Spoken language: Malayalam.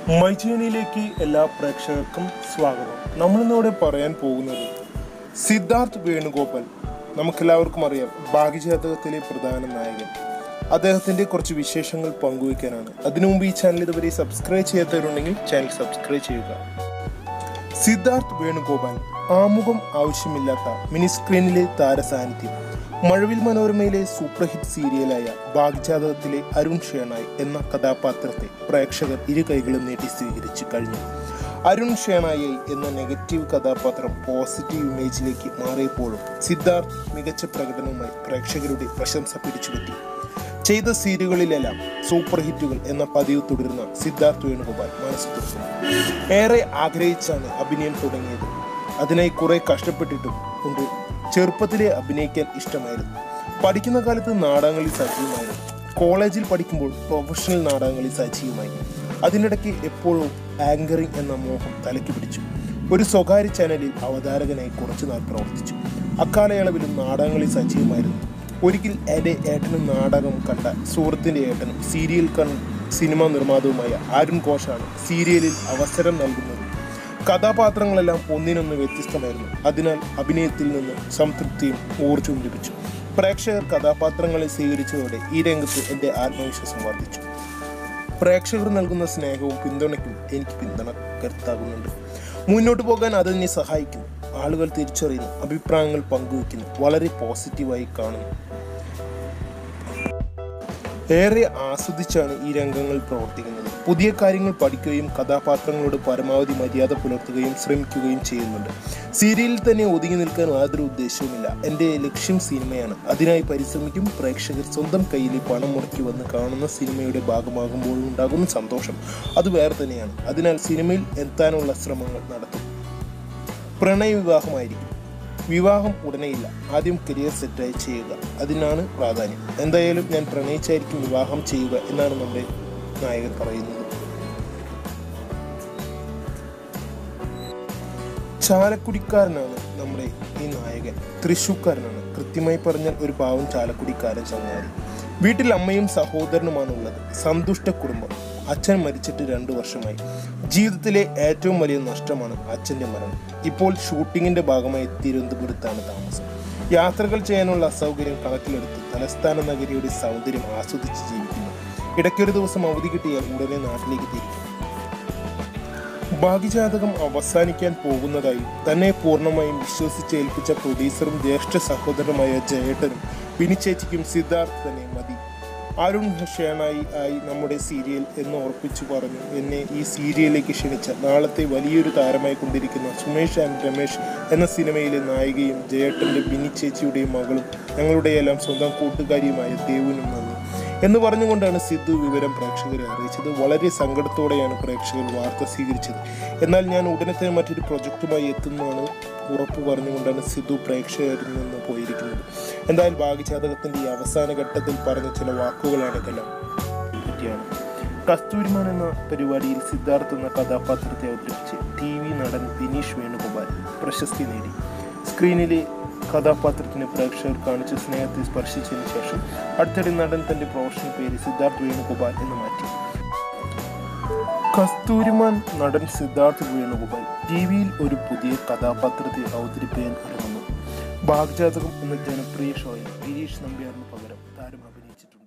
മൈജേനിയിലേക്ക് എല്ലാ പ്രേക്ഷകർക്കും സ്വാഗതം നമ്മളിന്നിവിടെ പറയാൻ പോകുന്നത് സിദ്ധാർത്ഥ് വേണുഗോപാൽ നമുക്കെല്ലാവർക്കും അറിയാം ഭാഗ്യജാതകത്തിലെ പ്രധാന നായകൻ അദ്ദേഹത്തിന്റെ കുറച്ച് വിശേഷങ്ങൾ പങ്കുവയ്ക്കാനാണ് അതിനു മുമ്പ് ഈ ചാനൽ ഇതുവരെ സബ്സ്ക്രൈബ് ചെയ്യാത്തവരുണ്ടെങ്കിൽ ചാനൽ സബ്സ്ക്രൈബ് ചെയ്യുക സിദ്ധാർത്ഥ് വേണുഗോപാൽ ആമുഖം ആവശ്യമില്ലാത്ത മിനി സ്ക്രീനിലെ താരസാന്നിധ്യം മഴവിൽ മനോരമയിലെ സൂപ്പർ ഹിറ്റ് സീരിയലായ ഭാഗ്ജാതകത്തിലെ അരുൺ ഷേണായ് എന്ന കഥാപാത്രത്തെ പ്രേക്ഷകർ ഇരു കൈകളും നീട്ടി സ്വീകരിച്ചു കഴിഞ്ഞു അരുൺ ഷേണായി എന്ന നെഗറ്റീവ് കഥാപാത്രം പോസിറ്റീവ് ഇമേജിലേക്ക് മാറിയപ്പോഴും സിദ്ധാർത്ഥ് മികച്ച പ്രകടനവുമായി പ്രേക്ഷകരുടെ പ്രശംസ പിടിച്ചുപറ്റി ചെയ്ത സീരിയലുകളിലെല്ലാം സൂപ്പർ ഹിറ്റുകൾ എന്ന പതിവ് തുടരുന്ന സിദ്ധാർത്ഥ് വേണുഗോപാൽ മനസ്സ് തുറന്നു ഏറെ ആഗ്രഹിച്ചാണ് അഭിനയം തുടങ്ങിയത് അതിനായി കുറെ കഷ്ടപ്പെട്ടിട്ടും ഉണ്ട് ചെറുപ്പത്തിലെ അഭിനയിക്കാൻ ഇഷ്ടമായിരുന്നു പഠിക്കുന്ന കാലത്ത് നാടകങ്ങളിൽ സജീവമായിരുന്നു കോളേജിൽ പഠിക്കുമ്പോൾ പ്രൊഫഷണൽ നാടകങ്ങളിൽ സജീവമായി അതിനിടയ്ക്ക് എപ്പോഴും ആങ്കറിംഗ് എന്ന മോഹം തലയ്ക്ക് പിടിച്ചു ഒരു സ്വകാര്യ ചാനലിൽ അവതാരകനായി കുറച്ചുനാൾ പ്രവർത്തിച്ചു അക്കാലയളവിലും നാടകങ്ങളിൽ സജീവമായിരുന്നു ഒരിക്കൽ എൻ്റെ ഏട്ടനും നാടകം കണ്ട സുഹൃത്തിൻ്റെ ഏട്ടനും സീരിയൽ കൺ സിനിമാ നിർമ്മാതാവുമായ അരുൺ ഘോഷാണ് സീരിയലിൽ അവസരം നൽകുന്നത് കഥാപാത്രങ്ങളെല്ലാം ഒന്നിനൊന്ന് വ്യത്യസ്തമായിരുന്നു അതിനാൽ അഭിനയത്തിൽ നിന്ന് സംതൃപ്തിയും ഊർജവും ലഭിച്ചു പ്രേക്ഷകർ കഥാപാത്രങ്ങളെ സ്വീകരിച്ചതോടെ ഈ രംഗത്ത് എൻ്റെ ആത്മവിശ്വാസം വർദ്ധിച്ചു പ്രേക്ഷകർ നൽകുന്ന സ്നേഹവും പിന്തുണയ്ക്കും എനിക്ക് പിന്തുണ കരുത്താകുന്നുണ്ട് മുന്നോട്ട് പോകാൻ അതെന്നെ സഹായിക്കുന്നു ആളുകൾ തിരിച്ചറിയുന്നു അഭിപ്രായങ്ങൾ പങ്കുവയ്ക്കുന്നു വളരെ പോസിറ്റീവായി കാണുന്നു ഏറെ ആസ്വദിച്ചാണ് ഈ രംഗങ്ങൾ പ്രവർത്തിക്കുന്നത് പുതിയ കാര്യങ്ങൾ പഠിക്കുകയും കഥാപാത്രങ്ങളോട് പരമാവധി മര്യാദ പുലർത്തുകയും ശ്രമിക്കുകയും ചെയ്യുന്നുണ്ട് സീരിയലിൽ തന്നെ ഒതുങ്ങി നിൽക്കാൻ യാതൊരു ഉദ്ദേശവുമില്ല എൻ്റെ ലക്ഷ്യം സിനിമയാണ് അതിനായി പരിശ്രമിക്കും പ്രേക്ഷകർ സ്വന്തം കയ്യിൽ പണം മുടക്കി വന്ന് കാണുന്ന സിനിമയുടെ ഭാഗമാകുമ്പോൾ ഉണ്ടാകുന്ന സന്തോഷം അത് വേറെ തന്നെയാണ് അതിനാൽ സിനിമയിൽ എത്താനുള്ള ശ്രമങ്ങൾ നടത്തും പ്രണയ വിവാഹമായിരിക്കും വിവാഹം ഉടനെയില്ല ആദ്യം കരിയർ സെറ്റായി ചെയ്യുക അതിനാണ് പ്രാധാന്യം എന്തായാലും ഞാൻ പ്രണയിച്ചായിരിക്കും വിവാഹം ചെയ്യുക എന്നാണ് നമ്മുടെ നായകൻ പറയുന്നത് ചാലക്കുടിക്കാരനാണ് നമ്മുടെ ഈ നായകൻ തൃശൂക്കാരനാണ് കൃത്യമായി പറഞ്ഞാൽ ഒരു പാവം ചാലക്കുടിക്കാരൻ ചങ്ങാതി വീട്ടിൽ അമ്മയും സഹോദരനുമാണ് ഉള്ളത് സന്തുഷ്ട കുടുംബം അച്ഛൻ മരിച്ചിട്ട് രണ്ടു വർഷമായി ജീവിതത്തിലെ ഏറ്റവും വലിയ നഷ്ടമാണ് അച്ഛൻ്റെ മരണം ഇപ്പോൾ ഷൂട്ടിങ്ങിന്റെ ഭാഗമായി തിരുവനന്തപുരത്താണ് താമസം യാത്രകൾ ചെയ്യാനുള്ള അസൗകര്യം കണക്കിലെടുത്ത് തലസ്ഥാന നഗരിയുടെ സൗന്ദര്യം ആസ്വദിച്ച് ജീവിക്കുന്നു ഇടയ്ക്കൊരു ദിവസം അവധി കിട്ടിയാൽ ഉടനെ നാട്ടിലേക്ക് തിരിക്കും ഭാഗ്യജാതകം അവസാനിക്കാൻ പോകുന്നതായി തന്നെ പൂർണ്ണമായും വിശ്വസിച്ചേൽപ്പിച്ച പ്രൊഡ്യൂസറും ജ്യേഷ്ഠ സഹോദരനുമായ ജയേട്ടനും പിനിച്ചേച്ചിക്കും സിദ്ധാർത്ഥ് തന്നെ മതി അരുൺ ഷേണായി ആയി നമ്മുടെ സീരിയൽ എന്ന് ഉറപ്പിച്ചു പറഞ്ഞു എന്നെ ഈ സീരിയലിലേക്ക് ക്ഷണിച്ച നാളത്തെ വലിയൊരു താരമായി കൊണ്ടിരിക്കുന്ന സുമേഷ് ആൻഡ് രമേഷ് എന്ന സിനിമയിലെ നായികയും ജയേട്ടൻ്റെ ബിനി ചേച്ചിയുടെയും മകളും ഞങ്ങളുടെയെല്ലാം സ്വന്തം കൂട്ടുകാരിയുമായ ദേവുനും നന്ദി എന്ന് പറഞ്ഞുകൊണ്ടാണ് സിദ്ധു വിവരം പ്രേക്ഷകരെ അറിയിച്ചത് വളരെ സങ്കടത്തോടെയാണ് പ്രേക്ഷകർ വാർത്ത സ്വീകരിച്ചത് എന്നാൽ ഞാൻ ഉടനെ തന്നെ മറ്റൊരു പ്രൊജക്റ്റുമായി എത്തുന്നതാണ് ഉറപ്പ് പറഞ്ഞുകൊണ്ടാണ് സിദ്ധു പ്രേക്ഷകരിൽ നിന്ന് പോയിരിക്കുന്നത് എന്തായാലും ഭാഗ്യജാതകത്തിന്റെ ഈ അവസാന ഘട്ടത്തിൽ പറഞ്ഞ ചില വാക്കുകളാണ് ഇതെല്ലാം പറ്റിയാണ് കസ്തൂരിമാൻ എന്ന പരിപാടിയിൽ സിദ്ധാർത്ഥ് എന്ന കഥാപാത്രത്തെ അവതരിപ്പിച്ച് ടി വി നടൻ വിനീഷ് വേണുഗോപാൽ പ്രശസ്തി നേടി സ്ക്രീനിലെ കഥാപാത്രത്തിന് പ്രേക്ഷകർ കാണിച്ച സ്നേഹത്തെ സ്പർശിച്ചതിന് ശേഷം അടുത്തിടെ നടൻ തന്റെ പ്രൊഫഷണൽ പേര് സിദ്ധാർത്ഥ് വേണുഗോപാൽ എന്ന് മാറ്റി കസ്തൂരിമാൻ നടൻ സിദ്ധാർത്ഥ് വേണുഗോപാൽ ടി വിയിൽ ഒരു പുതിയ കഥാപാത്രത്തെ അവതരിപ്പിക്കാൻ ഒരുങ്ങുന്നു ഭാഗ്ജാതകം എന്ന ജനപ്രിയ ഷോയിൽ ഗിരീഷ് നമ്പ്യാറിന് പകരം താരം അഭിനയിച്ചിട്ടുണ്ട്